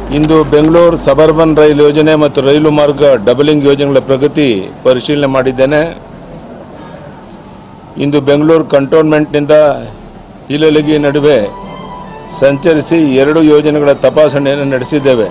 ಇಂದು Bengaluru suburban ರೈಲು ಯೋಜನೆ ಮತ್ತು ರೈಲು ಮಾರ್ಗ ಡಬಲಿಂಗ್ ಯೋಜನೆಗಳ ಪ್ರಗತಿ ಪರಿಶೀಲನೆ ಮಾಡಿದ್ದೇನೆ ಇಂದು ಬೆಂಗಳೂರು ಕಂಟೋನ್ಮೆಂಟ್ನಿಂದ ಹಿಲಲಗಿ ನಡುವೆ ಸಂಚರಿಸಿ ಎರಡು ಯೋಜನೆಗಳ ತಪಾಸಣೆಯನ್ನು ನಡೆಸಿದ್ದೇವೆ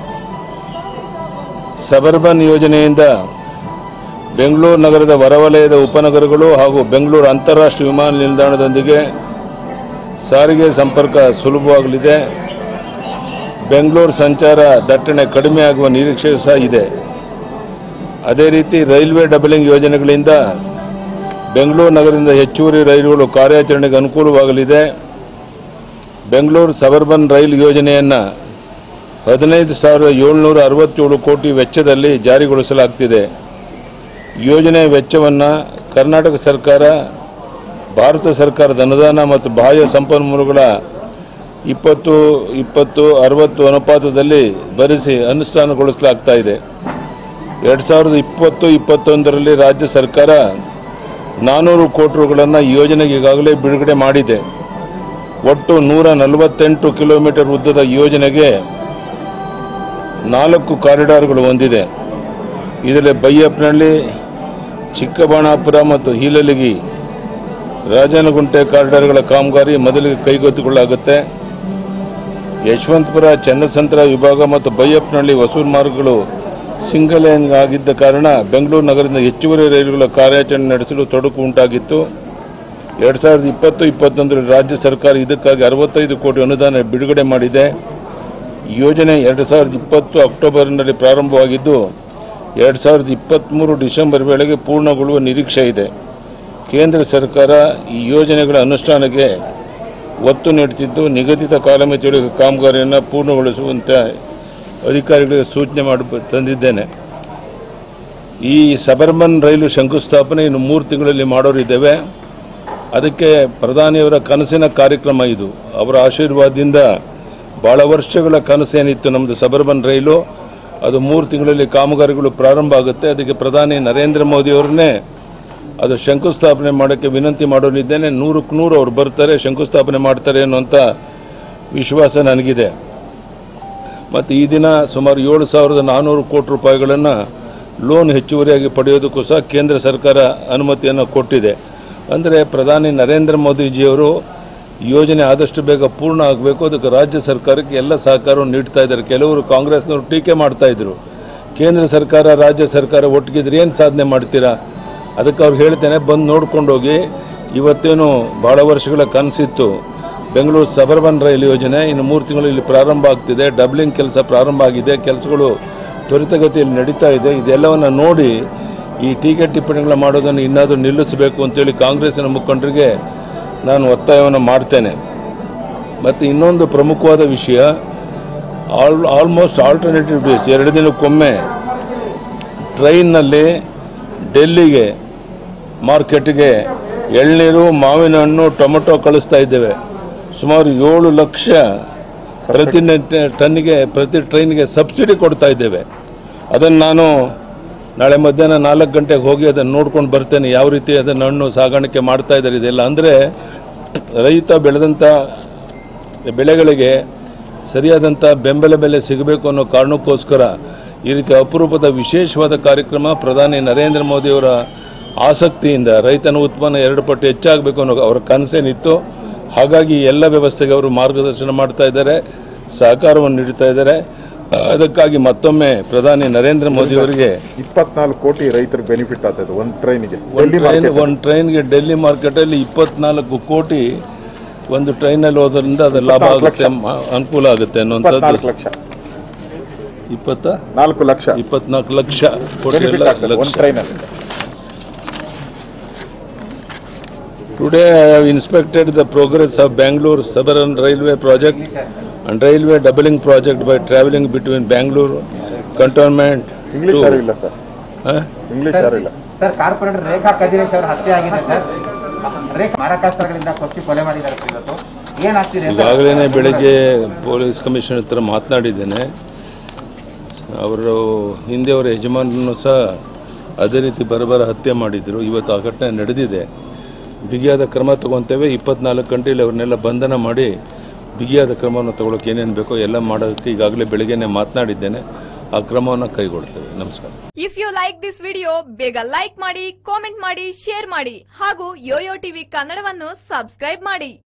ಸಬರ್ಬನ್ ಯೋಜನೆಯಿಂದ ಬೆಂಗಳೂರು ನಗರದ ಹೊರವಲಯದ ಉಪನಗರಗಳು ಹಾಗೂ ಬೆಂಗಳೂರು ಅಂತಾರಾಷ್ಟ್ರೀಯ ವಿಮಾನ ನಿಲ್ದಾಣದೊಂದಿಗೆ ಸಾರಿಗೆ ಸಂಪರ್ಕ ಸುಲಭವಾಗಲಿದೆ ಬೆಂಗಳೂರು ಸಂಚಾರ ದಟ್ಟಣೆ ಕಡಿಮೆ ಆಗುವ ನಿರೀಕ್ಷೆಯೂ ಸಹ ಇದೆ ಅದೇ ರೀತಿ ರೈಲ್ವೆ ಡಬಲಿಂಗ್ ಯೋಜನೆಗಳಿಂದ ಬೆಂಗಳೂರು ನಗರದಿಂದ ಹೆಚ್ಚುವರಿ ರೈಲುಗಳು ಕಾರ್ಯಾಚರಣೆಗೆ ಅನುಕೂಲವಾಗಲಿದೆ ಬೆಂಗಳೂರು ಸಬರ್ಬನ್ ರೈಲು ಯೋಜನೆಯನ್ನು ಹದಿನೈದು ಸಾವಿರದ ಏಳ್ನೂರ ಅರವತ್ತೇಳು ಕೋಟಿ ವೆಚ್ಚದಲ್ಲಿ ಜಾರಿಗೊಳಿಸಲಾಗ್ತಿದೆ ಯೋಜನೆಯ ವೆಚ್ಚವನ್ನು ಕರ್ನಾಟಕ ಸರ್ಕಾರ ಭಾರತ ಸರ್ಕಾರದ ಅನುದಾನ ಮತ್ತು ಬಾಹ್ಯ ಸಂಪನ್ಮೂಲಗಳ ಇಪ್ಪತ್ತು ಇಪ್ಪತ್ತು ಅರವತ್ತು ಅನುಪಾತದಲ್ಲಿ ಭರಿಸಿ ಅನುಷ್ಠಾನಗೊಳಿಸಲಾಗ್ತಾ ಇದೆ ಎರಡು ಸಾವಿರದ ಇಪ್ಪತ್ತು ಇಪ್ಪತ್ತೊಂದರಲ್ಲಿ ರಾಜ್ಯ ಸರ್ಕಾರ ನಾನ್ನೂರು ಕೋಟಿ ರುಗಳನ್ನು ಈ ಯೋಜನೆಗೆ ಈಗಾಗಲೇ ಬಿಡುಗಡೆ ಮಾಡಿದೆ ಒಟ್ಟು ನೂರ ನಲವತ್ತೆಂಟು ಕಿಲೋಮೀಟರ್ ಉದ್ದದ ಈ ಯೋಜನೆಗೆ ನಾಲ್ಕು ಕಾರಿಡಾರ್ಗಳು ಹೊಂದಿದೆ ಇದರಲ್ಲಿ ಬೈಯಪ್ಪನಹಳ್ಳಿ ಚಿಕ್ಕಬಾಣಾಪುರ ಮತ್ತು ಹೀಲಲಿಗಿ ರಾಜನಗುಂಟೆ ಕಾರಿಡಾರ್ಗಳ ಕಾಮಗಾರಿ ಮೊದಲಿಗೆ ಕೈಗೆತ್ತಿಕೊಳ್ಳಲಾಗುತ್ತೆ ಯಶವಂತಪುರ ಚನ್ನಸಂದ್ರ ವಿಭಾಗ ಮತ್ತು ಬೈಯಪ್ಪನಹಳ್ಳಿ ಹೊಸೂರು ಮಾರ್ಗಗಳು ಸಿಂಗಲ್ ಲೈನ್ ಆಗಿದ್ದ ಕಾರಣ ಬೆಂಗಳೂರು ನಗರದಿಂದ ಹೆಚ್ಚುವರಿ ರೈಲುಗಳ ಕಾರ್ಯಾಚರಣೆ ನಡೆಸಲು ತೊಡಕು ಉಂಟಾಗಿತ್ತು ಎರಡು ಸಾವಿರದ ಇಪ್ಪತ್ತು ಇಪ್ಪತ್ತೊಂದರಲ್ಲಿ ರಾಜ್ಯ ಸರ್ಕಾರ ಇದಕ್ಕಾಗಿ ಅರವತ್ತೈದು ಕೋಟಿ ಅನುದಾನ ಬಿಡುಗಡೆ ಮಾಡಿದೆ ಈ ಯೋಜನೆ ಎರಡು ಸಾವಿರದ ಇಪ್ಪತ್ತು ಅಕ್ಟೋಬರ್ನಲ್ಲಿ ಪ್ರಾರಂಭವಾಗಿದ್ದು ಎರಡು ಸಾವಿರದ ಇಪ್ಪತ್ತ್ಮೂರು ಡಿಸೆಂಬರ್ ವೇಳೆಗೆ ಪೂರ್ಣಗೊಳ್ಳುವ ನಿರೀಕ್ಷೆ ಇದೆ ಕೇಂದ್ರ ಸರ್ಕಾರ ಈ ಯೋಜನೆಗಳ ಅನುಷ್ಠಾನಕ್ಕೆ ಒತ್ತು ನೀಡುತ್ತಿದ್ದು ನಿಗದಿತ ಕಾಲಮಿತಿಯೊಳಗೆ ಕಾಮಗಾರಿಯನ್ನು ಪೂರ್ಣಗೊಳಿಸುವಂತೆ ಅಧಿಕಾರಿಗಳಿಗೆ ಸೂಚನೆ ಮಾಡಿ ತಂದಿದ್ದೇನೆ ಈ ಸಬರ್ಬನ್ ರೈಲು ಶಂಕುಸ್ಥಾಪನೆ ಇನ್ನು ಮೂರು ತಿಂಗಳಲ್ಲಿ ಮಾಡೋರಿದ್ದೇವೆ ಅದಕ್ಕೆ ಪ್ರಧಾನಿಯವರ ಕನಸಿನ ಕಾರ್ಯಕ್ರಮ ಇದು ಅವರ ಆಶೀರ್ವಾದದಿಂದ ಭಾಳ ವರ್ಷಗಳ ಕನಸೇನಿತ್ತು ನಮ್ಮದು ಸಬರ್ಬನ್ ರೈಲು ಅದು ಮೂರು ತಿಂಗಳಲ್ಲಿ ಕಾಮಗಾರಿಗಳು ಪ್ರಾರಂಭ ಆಗುತ್ತೆ ಅದಕ್ಕೆ ಪ್ರಧಾನಿ ನರೇಂದ್ರ ಮೋದಿಯವರನ್ನೇ ಅದು ಶಂಕುಸ್ಥಾಪನೆ ಮಾಡೋಕ್ಕೆ ವಿನಂತಿ ಮಾಡೋನಿದ್ದೇನೆ ನೂರಕ್ಕೆ ನೂರು ಅವ್ರು ಬರ್ತಾರೆ ಶಂಕುಸ್ಥಾಪನೆ ಮಾಡ್ತಾರೆ ಅನ್ನುವಂಥ ವಿಶ್ವಾಸ ನನಗಿದೆ ಮತ್ತು ಈ ದಿನ ಸುಮಾರು ಏಳು ಸಾವಿರದ ನಾನ್ನೂರು ಕೋಟಿ ರೂಪಾಯಿಗಳನ್ನು ಲೋನ್ ಹೆಚ್ಚುವರಿಯಾಗಿ ಪಡೆಯೋದಕ್ಕೂ ಸಹ ಕೇಂದ್ರ ಸರ್ಕಾರ ಅನುಮತಿಯನ್ನು ಕೊಟ್ಟಿದೆ ಅಂದರೆ ಪ್ರಧಾನಿ ನರೇಂದ್ರ ಮೋದಿಜಿಯವರು ಯೋಜನೆ ಆದಷ್ಟು ಬೇಗ ಪೂರ್ಣ ಆಗಬೇಕು ಅದಕ್ಕೆ ರಾಜ್ಯ ಸರ್ಕಾರಕ್ಕೆ ಎಲ್ಲ ಸಹಕಾರವನ್ನು ನೀಡ್ತಾ ಇದ್ದಾರೆ ಕೆಲವರು ಕಾಂಗ್ರೆಸ್ನವರು ಟೀಕೆ ಮಾಡ್ತಾ ಇದ್ರು ಕೇಂದ್ರ ಸರ್ಕಾರ ರಾಜ್ಯ ಸರ್ಕಾರ ಒಟ್ಟಿಗಿದ್ರೆ ಏನು ಸಾಧನೆ ಮಾಡ್ತೀರಾ ಅದಕ್ಕೆ ಅವ್ರು ಹೇಳ್ತೇನೆ ಬಂದು ನೋಡ್ಕೊಂಡು ಹೋಗಿ ಇವತ್ತೇನು ಭಾಳ ವರ್ಷಗಳ ಕನಸಿತ್ತು ಬೆಂಗಳೂರು ಸಬರ್ಬನ್ ರೈಲು ಯೋಜನೆ ಇನ್ನು ಮೂರು ತಿಂಗಳು ಇಲ್ಲಿ ಪ್ರಾರಂಭ ಆಗ್ತಿದೆ ಡಬ್ಲಿಂಗ್ ಕೆಲಸ ಪ್ರಾರಂಭ ಆಗಿದೆ ಕೆಲಸಗಳು ತ್ವರಿತಗತಿಯಲ್ಲಿ ನಡೀತಾ ಇದೆ ಇದೆಲ್ಲವನ್ನು ನೋಡಿ ಈ ಟೀಕೆ ಟಿಪ್ಪಣಿಗಳ ಮಾಡೋದನ್ನು ಇನ್ನಾದರೂ ನಿಲ್ಲಿಸಬೇಕು ಅಂತೇಳಿ ಕಾಂಗ್ರೆಸ್ಸಿನ ಮುಖಂಡರಿಗೆ ನಾನು ಒತ್ತಾಯವನ್ನು ಮಾಡ್ತೇನೆ ಮತ್ತು ಇನ್ನೊಂದು ಪ್ರಮುಖವಾದ ವಿಷಯ ಆಲ್ ಆಲ್ಮೋಸ್ಟ್ ಆಲ್ಟರ್ನೇಟಿವ್ ಡೇಸ್ ಎರಡು ದಿನಕ್ಕೊಮ್ಮೆ ಟ್ರೈನ್ನಲ್ಲಿ ಡೆಲ್ಲಿಗೆ ಮಾರ್ಕೆಟ್ಗೆ ಎಳ್ನೀರು ಮಾವಿನ ಹಣ್ಣು ಟೊಮೆಟೊ ಕಳಿಸ್ತಾ ಇದ್ದೇವೆ ಸುಮಾರು ಏಳು ಲಕ್ಷ ಪ್ರತಿ ನೆ- ಟನ್ನಿಗೆ ಪ್ರತಿ ಟ್ರೈನ್ಗೆ ಸಬ್ಸಿಡಿ ಕೊಡ್ತಾ ಇದ್ದೇವೆ ಅದನ್ನು ನಾನು ನಾಳೆ ಮಧ್ಯಾಹ್ನ ನಾಲ್ಕು ಗಂಟೆಗೆ ಹೋಗಿ ಅದನ್ನು ನೋಡ್ಕೊಂಡು ಬರ್ತೇನೆ ಯಾವ ರೀತಿ ಅದನ್ನು ಹಣ್ಣು ಸಾಗಾಣಿಕೆ ಮಾಡ್ತಾ ಇದ್ದಾರೆ ಇದೆಲ್ಲ ಅಂದರೆ ರೈತ ಬೆಳೆದಂಥ ಬೆಳೆಗಳಿಗೆ ಸರಿಯಾದಂಥ ಬೆಂಬಲ ಬೆಲೆ ಸಿಗಬೇಕು ಅನ್ನೋ ಕಾರಣಕ್ಕೋಸ್ಕರ ಈ ರೀತಿ ಅಪರೂಪದ ವಿಶೇಷವಾದ ಕಾರ್ಯಕ್ರಮ ಪ್ರಧಾನಿ ನರೇಂದ್ರ ಮೋದಿಯವರ ಆಸಕ್ತಿಯಿಂದ ರೈತನ ಉತ್ಪನ್ನ ಎರಡು ಪಟ್ಟು ಹೆಚ್ಚಾಗಬೇಕು ಅನ್ನೋ ಅವರ ಕನಸೇನಿತ್ತು ಹಾಗಾಗಿ ಎಲ್ಲ ವ್ಯವಸ್ಥೆಗೆ ಅವರು ಮಾರ್ಗದರ್ಶನ ಮಾಡ್ತಾ ಇದ್ದಾರೆ ಸಹಕಾರವನ್ನು ನೀಡ್ತಾ ಇದ್ದಾರೆ ಅದಕ್ಕಾಗಿ ಮತ್ತೊಮ್ಮೆ ಪ್ರಧಾನಿ ನರೇಂದ್ರ ಮೋದಿಯವರಿಗೆ ಇಪ್ಪತ್ನಾಲ್ಕು ಕೋಟಿ ರೈತರಿಗೆ ಬೆನಿಫಿಟ್ ಆಗ್ತದೆ ಒಂದು ಟ್ರೈನಿಗೆ ಒಂದು ಟ್ರೈನ್ ಒಂದು ಟ್ರೈನ್ಗೆ ಡೆಲ್ಲಿ ಮಾರ್ಕೆಟಲ್ಲಿ ಇಪ್ಪತ್ನಾಲ್ಕು ಕೋಟಿ ಒಂದು ಟ್ರೈನಲ್ಲಿ ಹೋದ್ರಿಂದ ಅದು ಲಾಭ ಆಗುತ್ತೆ ಮ- ಅನುಕೂಲ ಆಗುತ್ತೆ ಇಪ್ಪತ್ನಾಲ್ಕು ಅನ್ನುವಂಥದ್ದು ಲಕ್ಷ ಇಪ್ಪತ್ತ ನಾಲ್ಕು ಲಕ್ಷ ಇಪ್ಪತ್ನಾಲ್ಕು ಲಕ್ಷ ಕೋಟಿ ಬೆನಿಫಿಟ್ ಎಲ್ಲ ಆಗ್ತದೆ ಒಂದು ಲಕ್ಷ ಟ್ರೈನಲ್ಲಿ Today I have inspected the progress of Bangalore Suburban Railway project and railway doubling project by travelling between Bangalore cantonment English to ಯಾರು ಇಲ್ಲ ಸರ್ Huh? ಇಂಗ್ಲಿಷ್ ಯಾರು ಇಲ್ಲ ಸರ್ ಕಾರ್ಪೊರೇಟರ್ ರೇಖಾ ಕದಿರೇಶ್ ಅವರ ಹತ್ಯೆ ಆಗಿದೆ ಸರ್ ರೇಖಾ ಮಾರಕಾಸ್ತ್ರಗಳಿಂದ ಕೊಚ್ಚಿ ಕೊಲೆ ಮಾಡಿದ್ದಾರೆ ಸರ್ ಇವತ್ತು ಏನಾಗ್ತಿದೆ ಅಂತ ಈಗಾಗಲೇ ಬೆಳಗ್ಗೆ ಪೊಲೀಸ್ ಕಮಿಷನರ್ ಹತ್ರ ಮಾತನಾಡಿದ್ದೇನೆ ಅವರು ಹಿಂದೆ ಅವರ ಯಜಮಾನರನ್ನು ಸಹ ಅದೇ ರೀತಿ ಬರಬರ ಹತ್ಯೆ ಮಾಡಿದರು ಇವತ್ತು ಆ ಘಟನೆ ನಡೆದಿದೆ ಬಿಗಿಯಾದ ಕ್ರಮ ತಗೊತೇವೆ ಇಪ್ಪತ್ನಾಲ್ಕು ಗಂಟೆಯಲ್ಲಿ ಅವ್ರನ್ನೆಲ್ಲ ಬಂಧನ ಮಾಡಿ ಬಿಗಿಯಾದ ಕ್ರಮವನ್ನು ತಗೊಳ್ಳೋಕೆ ಏನೇನು ಬೇಕೋ ಎಲ್ಲ ಮಾಡೋದಕ್ಕೆ ಈಗಾಗಲೇ ಬೆಳಗ್ಗೆನೆ ಮಾತನಾಡಿದ್ದೇನೆ ಆ ಕ್ರಮವನ್ನು ಕೈಗೊಳ್ತೇವೆ ನಮಸ್ಕಾರ if you like this video ಬೇಗ ಲೈಕ್ ಮಾಡಿ ಕಾಮೆಂಟ್ ಮಾಡಿ ಶೇರ್ ಮಾಡಿ ಹಾಗೂ ಯೋಯೋ ಟಿವಿ ಕನ್ನಡವನ್ನು ಸಬ್ಸ್ಕ್ರೈಬ್ ಮಾಡಿ